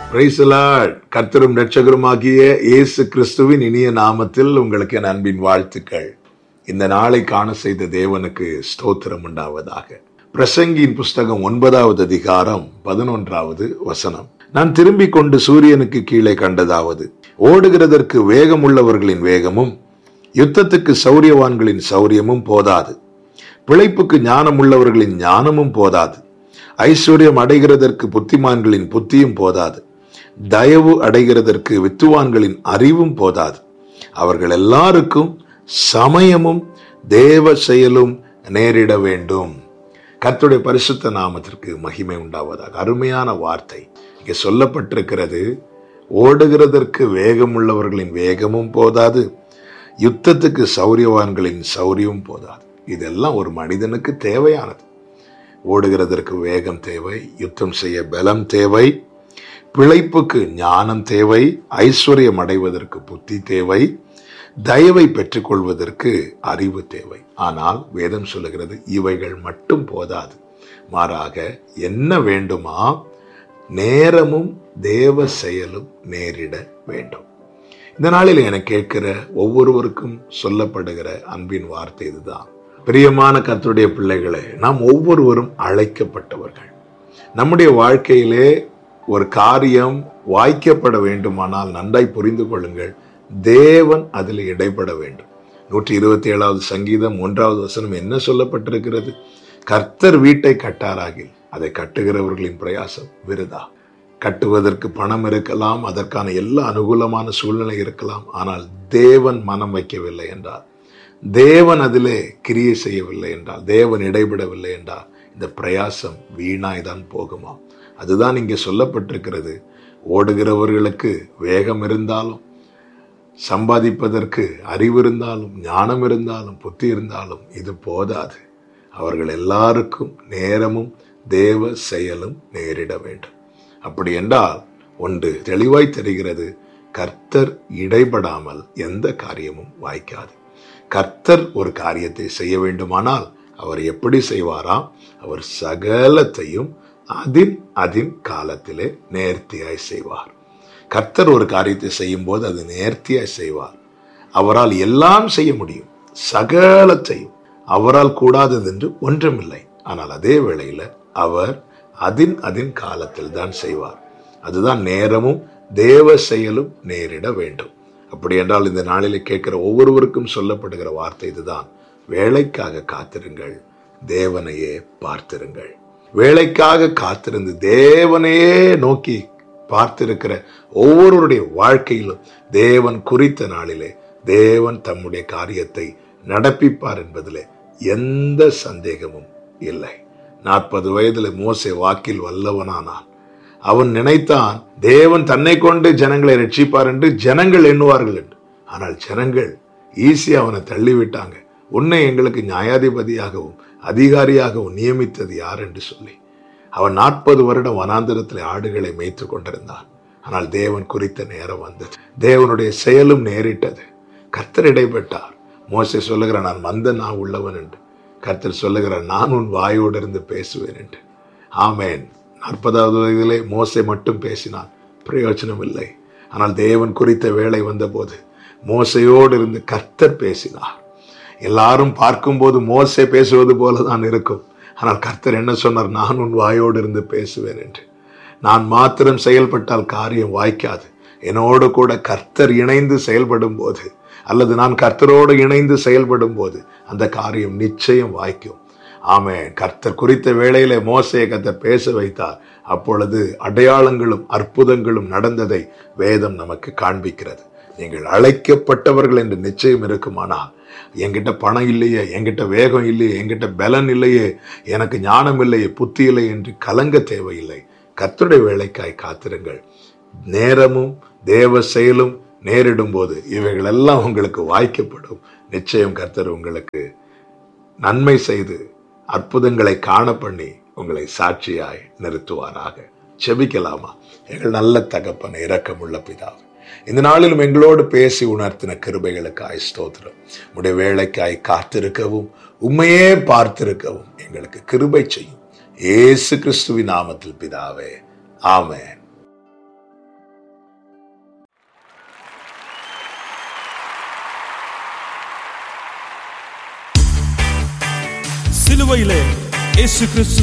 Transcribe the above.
பிரைசலாட் கர்த்தரும் ரட்சகருமாகிய இயேசு கிறிஸ்துவின் இனிய நாமத்தில் உங்களுக்கு என் அன்பின் வாழ்த்துக்கள் இந்த நாளை காண செய்த தேவனுக்கு ஸ்தோத்திரம் உண்டாவதாக பிரசங்கியின் புஸ்தகம் ஒன்பதாவது அதிகாரம் பதினொன்றாவது வசனம் நான் திரும்பிக் கொண்டு சூரியனுக்கு கீழே கண்டதாவது ஓடுகிறதற்கு வேகம் உள்ளவர்களின் வேகமும் யுத்தத்துக்கு சௌரியவான்களின் சௌரியமும் போதாது பிழைப்புக்கு ஞானம் உள்ளவர்களின் ஞானமும் போதாது ஐஸ்வர்யம் அடைகிறதற்கு புத்திமான்களின் புத்தியும் போதாது தயவு அடைகிறதற்கு வித்துவான்களின் அறிவும் போதாது அவர்கள் எல்லாருக்கும் சமயமும் தேவ செயலும் நேரிட வேண்டும் கர்த்தருடைய பரிசுத்த நாமத்திற்கு மகிமை உண்டாவதாக அருமையான வார்த்தை இங்கே சொல்லப்பட்டிருக்கிறது ஓடுகிறதற்கு வேகம் உள்ளவர்களின் வேகமும் போதாது யுத்தத்துக்கு சௌரியவான்களின் சௌரியம் போதாது இதெல்லாம் ஒரு மனிதனுக்கு தேவையானது ஓடுகிறதற்கு வேகம் தேவை யுத்தம் செய்ய பலம் தேவை பிழைப்புக்கு ஞானம் தேவை ஐஸ்வர்யம் அடைவதற்கு புத்தி தேவை தயவை பெற்றுக்கொள்வதற்கு அறிவு தேவை ஆனால் வேதம் சொல்லுகிறது இவைகள் மட்டும் போதாது மாறாக என்ன வேண்டுமா நேரமும் தேவ செயலும் நேரிட வேண்டும் இந்த நாளில் என கேட்கிற ஒவ்வொருவருக்கும் சொல்லப்படுகிற அன்பின் வார்த்தை இதுதான் பிரியமான கர்த்தருடைய பிள்ளைகளே நாம் ஒவ்வொருவரும் அழைக்கப்பட்டவர்கள் நம்முடைய வாழ்க்கையிலே ஒரு காரியம் வாய்க்கப்பட வேண்டுமானால் நன்றாய் புரிந்து கொள்ளுங்கள் தேவன் அதில் இடைப்பட வேண்டும் நூற்றி இருபத்தி ஏழாவது சங்கீதம் ஒன்றாவது வசனம் என்ன சொல்லப்பட்டிருக்கிறது கர்த்தர் வீட்டை கட்டாராகில் அதை கட்டுகிறவர்களின் பிரயாசம் விருதா கட்டுவதற்கு பணம் இருக்கலாம் அதற்கான எல்லா அனுகூலமான சூழ்நிலை இருக்கலாம் ஆனால் தேவன் மனம் வைக்கவில்லை என்றால் தேவன் அதிலே கிரியை செய்யவில்லை என்றால் தேவன் இடைபடவில்லை என்றால் இந்த பிரயாசம் வீணாய் தான் போகுமா அதுதான் இங்கே சொல்லப்பட்டிருக்கிறது ஓடுகிறவர்களுக்கு வேகம் இருந்தாலும் சம்பாதிப்பதற்கு அறிவு இருந்தாலும் ஞானம் இருந்தாலும் புத்தி இருந்தாலும் இது போதாது அவர்கள் எல்லாருக்கும் நேரமும் தேவ செயலும் நேரிட வேண்டும் அப்படி என்றால் ஒன்று தெளிவாய் தெரிகிறது கர்த்தர் இடைபடாமல் எந்த காரியமும் வாய்க்காது கர்த்தர் ஒரு காரியத்தை செய்ய வேண்டுமானால் அவர் எப்படி செய்வாராம் அவர் சகலத்தையும் அதின் அதின் காலத்திலே நேர்த்தியாய் செய்வார் கர்த்தர் ஒரு காரியத்தை செய்யும் போது அது நேர்த்தியாய் செய்வார் அவரால் எல்லாம் செய்ய முடியும் சகலத்தையும் அவரால் கூடாதது என்று ஒன்றுமில்லை ஆனால் அதே வேளையில அவர் அதின் அதின் காலத்தில் தான் செய்வார் அதுதான் நேரமும் தேவ செயலும் நேரிட வேண்டும் அப்படி என்றால் இந்த நாளில் கேட்கிற ஒவ்வொருவருக்கும் சொல்லப்படுகிற வார்த்தை இதுதான் வேலைக்காக காத்திருங்கள் தேவனையே பார்த்திருங்கள் வேலைக்காக காத்திருந்து தேவனையே நோக்கி பார்த்திருக்கிற ஒவ்வொருவருடைய வாழ்க்கையிலும் தேவன் குறித்த நாளிலே தேவன் தம்முடைய காரியத்தை நடப்பிப்பார் என்பதிலே எந்த சந்தேகமும் இல்லை நாற்பது வயதில் மோசே வாக்கில் வல்லவனானான் அவன் நினைத்தான் தேவன் தன்னை கொண்டு ஜனங்களை ரட்சிப்பார் என்று ஜனங்கள் எண்ணுவார்கள் என்று ஆனால் ஜனங்கள் ஈஸியா அவனை தள்ளிவிட்டாங்க உன்னை எங்களுக்கு நியாயாதிபதியாகவும் அதிகாரியாகவும் நியமித்தது யார் என்று சொல்லி அவன் நாற்பது வருடம் வனாந்திரத்தில் ஆடுகளை மேய்த்து கொண்டிருந்தான் ஆனால் தேவன் குறித்த நேரம் வந்தது தேவனுடைய செயலும் நேரிட்டது கர்த்தர் இடைப்பட்டார் மோசை சொல்லுகிற நான் மந்த நான் உள்ளவன் என்று கர்த்தர் சொல்லுகிற நான் உன் வாயோடு இருந்து பேசுவேன் என்று ஆமேன் நாற்பதாவது வயதிலே மோசை மட்டும் பேசினான் பிரயோஜனம் இல்லை ஆனால் தேவன் குறித்த வேலை வந்தபோது மோசையோடு இருந்து கர்த்தர் பேசினார் எல்லாரும் பார்க்கும்போது மோசை பேசுவது போல தான் இருக்கும் ஆனால் கர்த்தர் என்ன சொன்னார் நான் உன் வாயோடு இருந்து பேசுவேன் என்று நான் மாத்திரம் செயல்பட்டால் காரியம் வாய்க்காது என்னோடு கூட கர்த்தர் இணைந்து செயல்படும் போது அல்லது நான் கர்த்தரோடு இணைந்து செயல்படும் போது அந்த காரியம் நிச்சயம் வாய்க்கும் ஆமே கர்த்தர் குறித்த வேளையிலே மோசையை கர்த்தர் பேச வைத்தார் அப்பொழுது அடையாளங்களும் அற்புதங்களும் நடந்ததை வேதம் நமக்கு காண்பிக்கிறது நீங்கள் அழைக்கப்பட்டவர்கள் என்று நிச்சயம் இருக்குமானால் என்கிட்ட பணம் இல்லையே என்கிட்ட வேகம் இல்லையே என்கிட்ட பலன் இல்லையே எனக்கு ஞானம் இல்லையே புத்தி இல்லை என்று கலங்க தேவையில்லை கர்த்தருடைய வேலைக்காய் காத்திருங்கள் நேரமும் தேவ செயலும் நேரிடும் போது இவைகள் எல்லாம் உங்களுக்கு வாய்க்கப்படும் நிச்சயம் கர்த்தர் உங்களுக்கு நன்மை செய்து அற்புதங்களை காண பண்ணி உங்களை சாட்சியாய் நிறுத்துவாராக செபிக்கலாமா எங்கள் நல்ல தகப்பன் இரக்கமுள்ள பிதாவே இந்த நாளிலும் எங்களோடு பேசி உணர்த்தின கிருபைகளுக்காய் ஸ்தோத்திரம் உடைய வேலைக்காய் காத்திருக்கவும் உண்மையே பார்த்திருக்கவும் எங்களுக்கு கிருபை செய்யும் ஏசு கிறிஸ்துவின் நாமத்தில் பிதாவே ஆமென் சிலுவையிலே இயேசு கிறிஸ்து